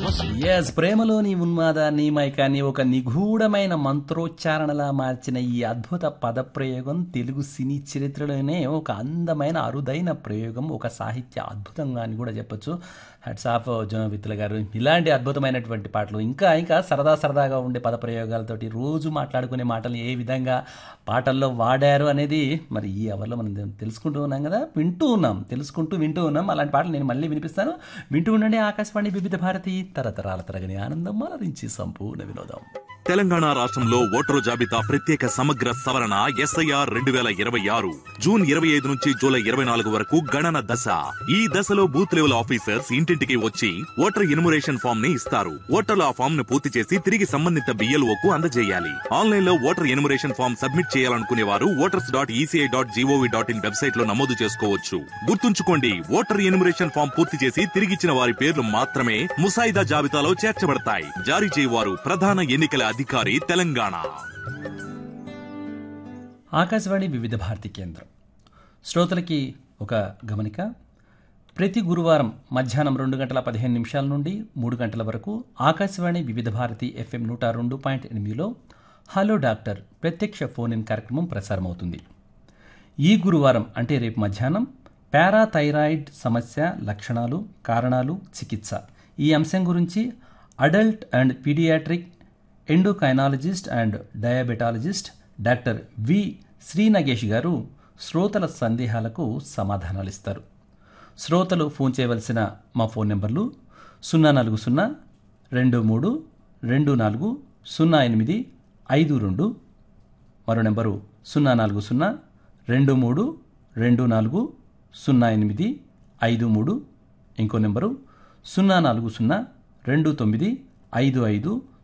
yes ప్రేమలోని ఉన్మాదాన్ని మైకాన్ని ఒక నిగూఢమైన మంత్రోచ్చారణలా మార్చిన ఈ అద్భుత పదప్రయోగం తెలుగు సినీ చరిత్రలోనే ఒక అందమైన అరుదైన ప్రయోగం ఒక సాహిత్య అద్భుతంగా అని కూడా చెప్పొచ్చు హెడ్స్ ఆఫ్ జోనవిత్తుల గారు ఇలాంటి అద్భుతమైనటువంటి పాటలు ఇంకా ఇంకా సరదా సరదాగా ఉండే పదప్రయోగాలతోటి రోజు మాట్లాడుకునే మాటలు ఏ విధంగా పాటల్లో వాడారు అనేది మరి ఈ అవర్లో మనం తెలుసుకుంటూ ఉన్నాం కదా వింటూ ఉన్నాం తెలుసుకుంటూ వింటూ ఉన్నాం అలాంటి పాటలు నేను మళ్ళీ వినిపిస్తాను వింటూ ఉండండి ఆకాశవాణి వివిధ భారతి తరతరాల తరగని ఆనందం అలరించి సంపూర్ణ వినోదం తెలంగాణ రాష్ట్రంలో ఓటరు జాబితా ప్రత్యేక సమగ్ర సవరణ ఎస్ఐఆర్ రెండు వేల ఇరవై ఆరు జూన్ ఇరవై ఐదు నుంచి జూలై ఇరవై నాలుగు వరకు గణన దశ ఈ దశలో బూత్ లెవెల్ ఆఫీసర్స్ ఇంటింటికి వచ్చి ఓటర్ ఇనుమరేషన్ ఫామ్ ని ఇస్తారు ఓటర్లు ఆ ఫామ్ ను పూర్తి చేసి తిరిగి సంబంధిత బిఎల్ఓ కు అందజేయాలి ఆన్లైన్ లో ఓటర్ ఎనుమరేషన్ ఫామ్ సబ్మిట్ చేయాలనుకునే వారు voters dot ECI dot GOV dot in website లో నమోదు చేసుకోవచ్చు గుర్తుంచుకోండి ఓటర్ ఎనుమరేషన్ ఫామ్ పూర్తి చేసి తిరిగిచ్చిన వారి పేర్లు మాత్రమే ముసాయిదా జాబితాలో చేర్చబడతాయి జారీ చేయవారు ప్రధాన ఎన్నికల అధికారి తెలంగాణ ఆకాశవాణి వివిధ భారతి కేంద్రం శ్రోతలకి ఒక గమనిక ప్రతి గురువారం మధ్యాహ్నం రెండు గంటల పదిహేను నిమిషాల నుండి మూడు గంటల వరకు ఆకాశవాణి వివిధ భారతి ఎఫ్ఎం నూట రెండు పాయింట్ ఎనిమిదిలో హలో డాక్టర్ ప్రత్యక్ష ఫోన్ ఇన్ కార్యక్రమం ప్రసారమవుతుంది ఈ గురువారం అంటే రేపు మధ్యాహ్నం పారాథైరాయిడ్ సమస్య లక్షణాలు కారణాలు చికిత్స ఈ అంశం గురించి adult and paediatric endocrinologist and diabetologist doctor V Srinagesh గారు శ్రోతల సందేహాలకు సమాధానాలు ఇస్తారు శ్రోతలు ఫోన్ చేయవలసిన మా ఫోన్ నెంబర్లు సున్నా నాలుగు సున్నా రెండు మూడు రెండు నాలుగు సున్నా ఎనిమిది ఐదు రెండు మరో నెంబరు సున్నా నాలుగు సున్నా రెండు మూడు రెండు నాలుగు సున్నా ఎనిమిది ఐదు మూడు ఇంకో నెంబరు సున్నా నాలుగు సున్నా రెండు తొమ్మిది ఐదు ఐదు